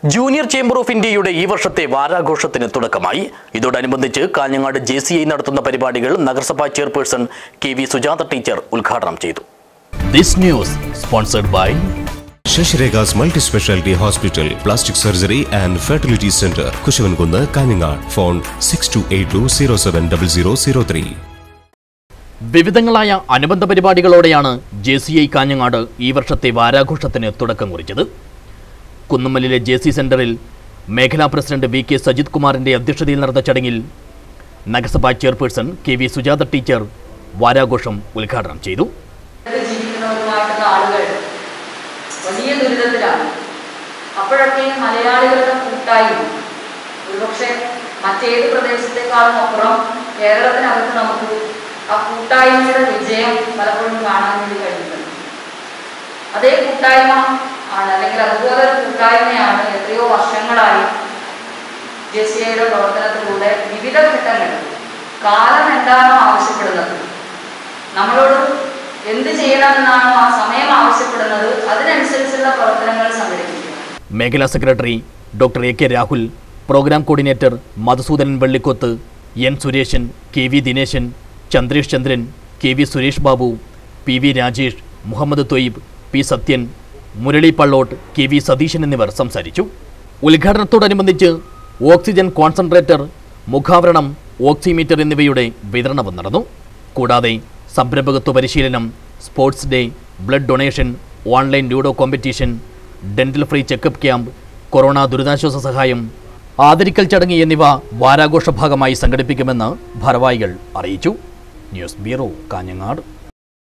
junior chamber of ഇന്ത്യയുടെ ഈ വർഷത്തെ വാരാഘോഷത്തിന് തുടക്കമായി ഇതോടനുബന്ധിച്ച് കാഞ്ഞങ്ങാട് ജെ സി ഐ നടത്തുന്ന പരിപാടികൾ നഗരസഭാ chairperson K V Sujatha teacher ഉദ്ഘാടനം ചെയ്തു this news sponsored by Sasirekha's multi speciality hospital plastic surgery and fertility centre Kushavankunnu Kanhangad phone six two eight two zero seven double zero zero three വിവിധങ്ങളായ അനുബന്ധ പരിപാടികളോടെയാണ് ജെ സി ഐ കാഞ്ഞങ്ങാട് ഈ വർഷത്തെ വാരാഘോഷത്തിന് തുടക്കം കുറിച്ചത് കുന്നുമ്മലിലെ ജെ സി സെന്ററിൽ മേഖലാ പ്രസിഡന്റ് വി കെ സജിത് കുമാറിന്റെ അധ്യക്ഷതയിൽ നടന്ന ചടങ്ങിൽ നഗരസഭാ chairperson K V Sujatha teacher വാരാഘോഷം ഉദ്ഘാടനം ചെയ്തു ഇത് ജീവിക്കുന്നവരുമായിട്ടുള്ള ആളുകൾ വലിയ ദുരിതത്തിലാണ് അപ്പോഴൊക്കെ മലയാളികളുടെ കൂട്ടായ്മ ഒരുപക്ഷെ മറ്റേത് പ്രദേശത്തെക്കാളും അപ്പുറം കേരളത്തിനകത്ത് നമുക്ക് ആ കൂട്ടായ്മയുടെ വിജയം പലപ്പോഴും കാണാൻ വേണ്ടി കഴിയുന്നുണ്ട് അതേ കൂട്ടായ്മ ആണ് അല്ലെങ്കിൽ അതുപോലെ ഒരു കൂട്ടായ്മയാണ് എത്രയോ വർഷങ്ങളായി ജെ സി ഐയുടെ പ്രവർത്തനത്തിലൂടെ വിവിധ ഘട്ടങ്ങളിൽ കാലം എന്താണോ ആവശ്യപ്പെടുന്നത് നമ്മളോട് എന്ത് ചെയ്യണമെന്നാണോ ആ സമയം ആവശ്യപ്പെടുന്നത് അതിനനുസരിച്ചുള്ള പ്രവർത്തനങ്ങൾ സംഘടിപ്പിക്കുക മേഖലാ secretary doctor A K Rahul programme coordinator Madhusudanan Vellikoth N Sureshan K V Dineshan Chandresh Chandran K V Suresh Babu P V Rajesh Muhammad Thoyyib P Sathyan Murali Pallott K V Satheeshan എന്നിവർ സംസാരിച്ചു ഉദ്ഘാടനത്തോടനുബന്ധിച്ച് ഓക്സിജൻ കോൺസെൻട്രേറ്റർ മുഖാവരണം ഓക്സിമീറ്റർ എന്നിവയുടെ വിതരണവും നടന്നു കൂടാതെ സംരംഭകത്വ പരിശീലനം sports day blood donation online Ludo competition dental free checkup camp corona ദുരിതാശ്വാസ സഹായം ആദരിക്കൽ ചടങ്ങ് എന്നിവ വാരാഘോഷ ഭാഗമായി സംഘടിപ്പിക്കുമെന്ന് ഭാരവാഹികൾ അറിയിച്ചു ന്യൂസ് ബ്യൂറോ കാഞ്ഞങ്ങാട്